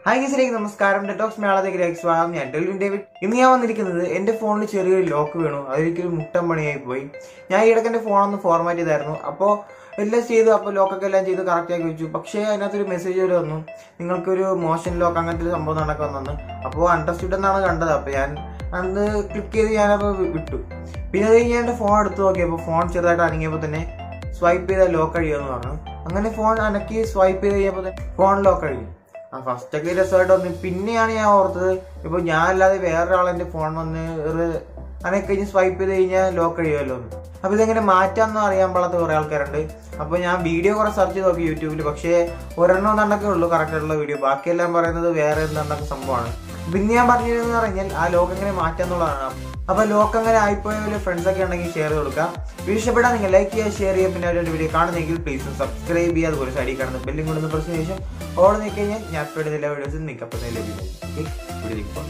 hi ഗീസിലേക്ക് നമസ്കാരം ഡെറ്റോക്സ് മേളത്തേക്ക് സ്വാഗതം ഞാൻ ഡെൽവിൻ ഡേവിഡ് ഇന്ന് ഞാൻ വന്നിരിക്കുന്നത് എന്റെ ഫോണിൽ ചെറിയൊരു ലോക്ക് വീണു അതൊരിക്കലും മുട്ടം പണിയായി പോയി ഞാൻ ഈ ഇടയ്ക്ക് എന്റെ ഫോൺ ഒന്ന് ഫോർമാറ്റ് ചെയ്തായിരുന്നു അപ്പോൾ എല്ലാം ചെയ്തു അപ്പോൾ ലോക്കൊക്കെ എല്ലാം ചെയ്ത് കറക്റ്റ് ആക്കി വെച്ചു പക്ഷേ അതിനകത്തൊരു മെസ്സേജ് വരെ വന്നു നിങ്ങൾക്കൊരു മോഷൻ ലോക്ക് അങ്ങനത്തെ ഒരു സംഭവം നടക്കുമെന്നു അപ്പോൾ അണ്ടർസ്റ്റുഡ് എന്നാണ് കണ്ടത് അപ്പോൾ ഞാൻ അന്ന് ക്ലിക്ക് ചെയ്ത് ഞാനപ്പോൾ വിട്ടു പിന്നെ അത് കഴിഞ്ഞ് ഞാൻ എൻ്റെ ഫോൺ എടുത്ത് നോക്കിയപ്പോൾ ഫോൺ ചെറുതായിട്ട് അനങ്ങിയപ്പോൾ തന്നെ സ്വൈപ്പ് ചെയ്താൽ ലോക്ക് കഴിയുമെന്ന് പറഞ്ഞു അങ്ങനെ ഫോൺ അനക്കി സ്വൈപ്പ് ചെയ്ത് കഴിഞ്ഞപ്പോൾ തന്നെ ഫോൺ ലോക്ക് കഴിയും ആ ഫസ്റ്റ് ഒക്കെ രസമായിട്ട് വന്നു പിന്നെയാണ് ഞാൻ ഓർത്തത് ഇപ്പൊ ഞാൻ അല്ലാതെ വേറൊരാൾ എന്റെ ഫോൺ വന്ന് അനക്ക് കഴിഞ്ഞ് സ്വൈപ്പ് ചെയ്ത് കഴിഞ്ഞാൽ ലോക്ക് കഴിയുമല്ലോ എന്ന് അപ്പൊ ഇതെങ്ങനെ മാറ്റാമെന്ന് അറിയാൻ പാടാത്ത കുറെ ആൾക്കാരുണ്ട് അപ്പൊ ഞാൻ വീഡിയോ കുറെ സെർച്ച് ചെയ്ത് നോക്കി യൂട്യൂബിൽ പക്ഷേ ഒരെണ്ണം എന്നെണ്ണൊക്കെ ഉള്ളൂ കറക്റ്റ് ആയിട്ടുള്ള വീഡിയോ ബാക്കിയെല്ലാം പറയുന്നത് വേറെ എന്തെണ്ണൊക്കെ സംഭവമാണ് പിന്നെ ഞാൻ പറഞ്ഞിരുന്നെന്ന് പറഞ്ഞാൽ ആ ലോക്ക് എങ്ങനെ മാറ്റാന്നുള്ളതാണ് അപ്പൊ ലോക്ക് അങ്ങനെ ആയിപ്പോയ ഒരു ഫ്രണ്ട്സ് ഒക്കെ ഉണ്ടെങ്കിൽ ഷെയർ ചെയ്ത് കൊടുക്കാം വീഡിയോ ഇഷ്ടപ്പെട്ടാൽ നിങ്ങൾ ലൈക്ക് ചെയ്യുക ഷെയർ ചെയ്യുക പിന്നെ അവരുടെ വീഡിയോ കാണുന്നെങ്കിൽ പ്ലീസ് സബ്സ്ക്രൈബ് ചെയ്യുക അതുപോലെ സൈഡിൽ കാണുന്ന ബെല്ലും കൊണ്ടൊന്ന് പ്രസ് ശേഷം ഓൾ നിൽക്കി കഴിഞ്ഞാൽ ഞാൻ അപ്ലോഡ് ചെയ്ത എല്ലാ വീഡിയോസും നിൽക്കപ്പം ലഭിക്കും ഓക്കെ വീഡിയോയിലേക്ക് പോകാം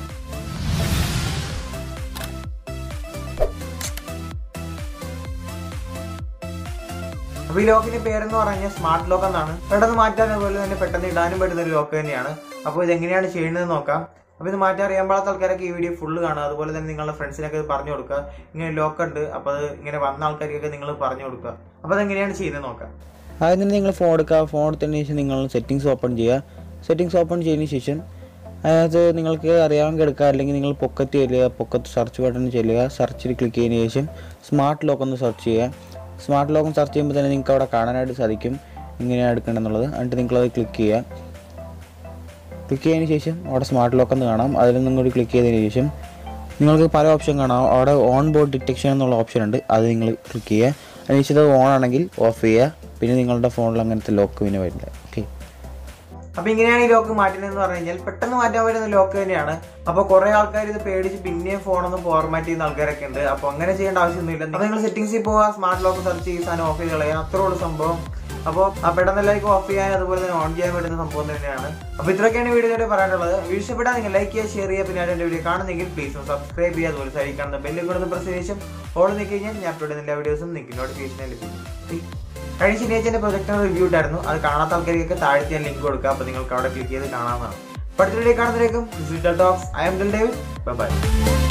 അപ്പൊ ഈ ലോക്കിന്റെ പേരെന്ന് പറഞ്ഞാൽ സ്മാർട്ട് ലോക്ക് എന്നാണ് പെട്ടെന്ന് മാറ്റാൻ അതുപോലെ തന്നെ പെട്ടെന്ന് ഇടാനും പറ്റുന്ന ഒരു ലോക്ക് തന്നെയാണ് അപ്പോൾ ഇത് എങ്ങനെയാണ് ചെയ്യുന്നത് നോക്കാം അപ്പോൾ ഇത് മാറ്റാൻ അറിയാൻ പാടാത്ത ആൾക്കാരൊക്കെ ഈ വീഡിയോ ഫുള്ള് കാണുക അതുപോലെ തന്നെ നിങ്ങളുടെ ഫ്രണ്ട്സിനൊക്കെ ഇത് പറഞ്ഞു കൊടുക്കുക ഇങ്ങനെ ലോക്ക് ഉണ്ട് അപ്പോൾ അത് ഇങ്ങനെ വന്ന ആൾക്കാർക്കൊക്കെ നിങ്ങൾ പറഞ്ഞു കൊടുക്കുക അപ്പോൾ അത് എങ്ങനെയാണ് ചെയ്യുന്നത് നോക്കാം ആദ്യം തന്നെ നിങ്ങൾ ഫോൺ എടുക്കുക ഫോൺ എടുത്തതിന് ശേഷം നിങ്ങൾ സെറ്റിങ്സ് ഓപ്പൺ ചെയ്യുക സെറ്റിങ്സ് ഓപ്പൺ ചെയ്തതിന് ശേഷം അതിനകത്ത് നിങ്ങൾക്ക് അറിയാമെങ്കിൽ എടുക്കുക അല്ലെങ്കിൽ നിങ്ങൾ പൊക്കറ്റ് ചെല്ലുക പൊക്കത്ത് സെർച്ച് ബട്ടൺ ചെല്ലുക സെർച്ചിൽ ക്ലിക്ക് ചെയ്തതിന് ശേഷം സ്മാർട്ട് ലോക്ക് ഒന്ന് സെർച്ച് ചെയ്യുക സ്മാർട്ട് ലോക്ക് സെർച്ച് ചെയ്യുമ്പോൾ തന്നെ നിങ്ങൾക്ക് അവിടെ കാണാനായിട്ട് സാധിക്കും എങ്ങനെയാണ് എടുക്കേണ്ടതെന്നുള്ളത് എന്നിട്ട് നിങ്ങളത് ക്ലിക്ക് ചെയ്യുക ക്ലിക്ക് ചെയ്തതിന് ശേഷം അവിടെ സ്മാർട്ട് ലോക്ക് എന്ന് കാണാം അതിൽ നിങ്ങൾ ക്ലിക്ക് ചെയ്തതിന് ശേഷം നിങ്ങൾക്ക് പല ഓപ്ഷൻ കാണാം അവിടെ ഓൺ ബോർഡ് ഡിറ്റക്ഷൻ എന്നുള്ള ഓപ്ഷൻ ഉണ്ട് അത് നിങ്ങൾ ക്ലിക്ക് ചെയ്യുക അതിനുശേഷം അത് ഓൺ ആണെങ്കിൽ ഓഫ് ചെയ്യുക പിന്നെ നിങ്ങളുടെ ഫോണിൽ അങ്ങനത്തെ ലോക്ക് പിന്നെ വരില്ല ഓക്കെ അപ്പൊ ഇങ്ങനെയാണ് ഈ ലോക്ക് മാറ്റുന്നതെന്ന് പറഞ്ഞു കഴിഞ്ഞാൽ പെട്ടെന്ന് മാറ്റാൻ പറ്റുന്ന ലോക്ക് തന്നെയാണ് അപ്പൊ കുറെ ആൾക്കാർ ഇത് പേടിച്ച് പിന്നെയും ഫോണൊന്ന് ഫോർമാറ്റ് ചെയ്യുന്ന ആൾക്കാരൊക്കെ ഉണ്ട് അപ്പൊ അങ്ങനെ ചെയ്യേണ്ട ആവശ്യമൊന്നുമില്ല അപ്പൊ നിങ്ങൾ സെറ്റിംഗ്സിൽ പോവുക സ്മാർട്ട് ലോക്ക് സെർച്ച് ചെയ്ത് സാധനം ഓഫ് ചെയ്ത് കളയുക അത്രേ ഉള്ളൂ സംഭവം അപ്പോൾ ആ പെട്ടെന്ന് എല്ലാവർക്കും ഓഫ് ചെയ്യാൻ അതുപോലെ തന്നെ ഓൺ ചെയ്യാൻ പറ്റുന്ന സംഭവം തന്നെയാണ് അപ്പൊ ഇത്രയൊക്കെയാണ് വീഡിയോയിൽ പറയാനുള്ളത് വീഡിയോ ഇഷ്ടപ്പെട്ടാൽ നിങ്ങൾ ലൈക്ക് ചെയ്യുക ഷെയർ ചെയ്യുക പിന്നെ എന്റെ വീഡിയോ കാണുന്നെങ്കിൽ പ്ലീസ് സബ്സ്ക്രൈബ് ചെയ്യുക അതുപോലെ സൈഡിൽ കാണുന്ന ബെല്ലും കൂടെ പ്രസ് ശേഷം ഓൾ നിൽക്കി കഴിഞ്ഞാൽ ഞാൻ അപ്ലോഡ് ചെയ്യുന്ന എല്ലാ വീഡിയോസും നിങ്ങൾക്ക് നോട്ടിഫിക്കേഷൻ ലഭിക്കും കഴിഞ്ഞ ശനിയാഴ്ച പ്രൊജക്ടർ റിവ്യൂ ഉണ്ടായിരുന്നു അത് കാണാത്ത ആൾക്കാർക്കൊക്കെ താഴത്തെ ഞാൻ ലിങ്ക് കൊടുക്കാം അപ്പൊ നിങ്ങൾക്ക് അവിടെ ക്ലിക്ക് ചെയ്ത് കാണാവുന്നതാണ് അടുത്ത വീഡിയോ കാണുന്നതിലേക്കും digital talks I'm David by